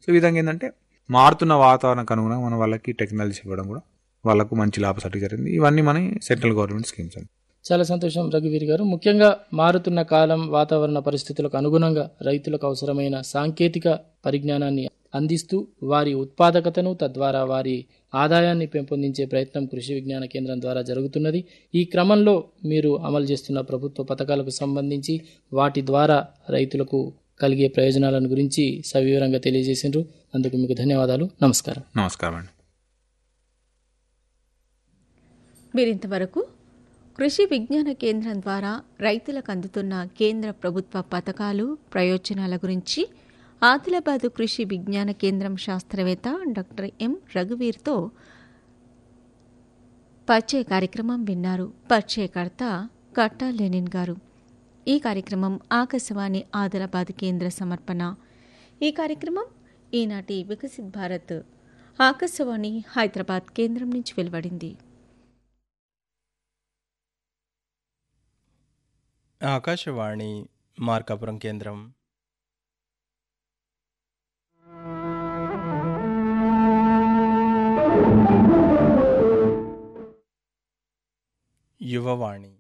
so ఈ విధంగా ఏంటంటే మారుతున్న వాతావరణానికి అనుగుణంగా మన వాళ్ళకి టెక్నాలజీ ఇవ్వడం కూడా వాళ్ళకు మంచి లాభసాటి జరిగింది ఇవన్నీ మన సెంట్రల్ గవర్నమెంట్ స్కీమ్స్ అండి చాలా సంతోషం రఘువీర్ గారు ముఖ్యంగా మారుతున్న కాలం వాతావరణ పరిస్థితులకు అనుగుణంగా రైతులకు అవసరమైన సాంకేతిక పరిజ్ఞానాన్ని అందిస్తూ వారి ఉత్పాదకతను తద్వారా వారి ఆదాయాన్ని పెంపొందించే ప్రయత్నం కృషి విజ్ఞాన కేంద్రం ద్వారా జరుగుతున్నది ఈ క్రమంలో మీరు అమలు చేస్తున్న ప్రభుత్వ పథకాలకు సంబంధించి వాటి ద్వారా రైతులకు కలిగే ప్రయోజనాలను గురించి సవివరంగా తెలియజేసిండ్రు అందుకు మీకు ధన్యవాదాలు నమస్కారం నమస్కారం అండి మీరింతవరకు కృషి విజ్ఞాన కేంద్రం ద్వారా రైతులకు అందుతున్న కేంద్ర ప్రభుత్వ పథకాలు ప్రయోజనాల గురించి ఆదిలాబాదు కృషి విజ్ఞాన కేంద్రం శాస్త్రవేత్త డాక్టర్ ఎం రఘువీర్తో పరిచయ కార్యక్రమం విన్నారు పరిచయకర్త కట్టా లెనిన్ గారు ఈ కార్యక్రమం ఆకాశవాణి ఆదిలాబాద్ కేంద్ర సమర్పణ ఈ కార్యక్రమం ఈనాటి వికసిత్ భారత్ ఆకాశవాణి హైదరాబాద్ కేంద్రం నుంచి వెలువడింది ఆకాశవాణి మార్కాపురం కేంద్రం యువవాణి